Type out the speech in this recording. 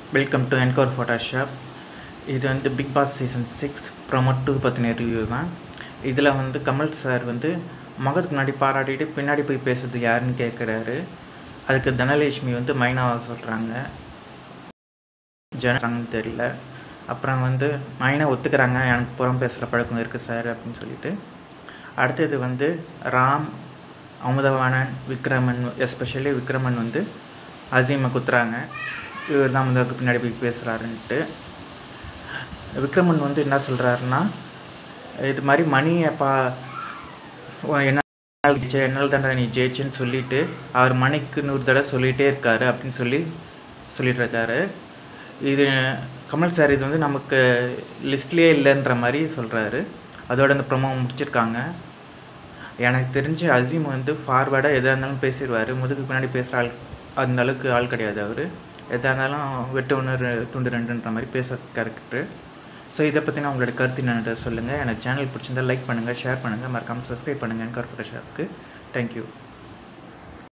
welcome to Encore Photoshop இது வந்து Bigg Boss season six promo two பற்றின review தான் இதில் வந்து கமல் சார் வந்து முகத்துக்கு முன்னாடி பாராட்டிட்டு பின்னாடி போய் பேசுறது யாருன்னு கேட்குறாரு அதுக்கு தனலட்சுமி வந்து மைனாவை சொல்கிறாங்க ஜனன்னு தெரியல அப்புறம் வந்து மைனா ஒத்துக்கிறாங்க எனக்கு புறம் பேசுகிற பழக்கம் இருக்குது சார் அப்படின்னு சொல்லிட்டு அடுத்தது வந்து ராம் அமுதவாணன் விக்ரமன் எஸ்பெஷலி விக்ரமன் வந்து அசீமை குத்துறாங்க இவர் தான் வந்து அதுக்கு பின்னாடி போய் பேசுகிறாருன்ட்டு விக்ரமன் வந்து என்ன சொல்கிறாருன்னா இது மாதிரி மணியை பா என்ன ஜெயிச்ச என்னால் தாண்டா நீ ஜெயிச்சேன்னு சொல்லிட்டு அவர் மணிக்கு நூறு தடவை சொல்லிகிட்டே இருக்காரு அப்படின்னு சொல்லி சொல்லிட்டு இருக்காரு இது கமல் சார் இது வந்து நமக்கு லிஸ்ட்லேயே இல்லைன்ற மாதிரி சொல்கிறாரு அதோட அந்த ப்ரொமோ முடிச்சிருக்காங்க எனக்கு தெரிஞ்சு அசீம் வந்து ஃபார்வேர்டாக எதாக இருந்தாலும் பேசிடுவார் முதுகுக்கு பின்னாடி பேசுகிற ஆள் அந்த அளவுக்கு ஆள் கிடையாது அவர் எதாக இருந்தாலும் வெட்டு ஒன்று துண்டு ரெண்டுன்ற மாதிரி பேச கேரக்டர் ஸோ இதை பற்றின உங்களோட கருத்து என்னன்ற சொல்லுங்கள் எனக்கு சேனல் பிடிச்சிருந்தா லைக் பண்ணுங்கள் ஷேர் பண்ணுங்கள் மறக்காமல் சப்ஸ்கிரைப் பண்ணுங்கள் கருப்பட்ட ஷாப்புக்கு தேங்க்யூ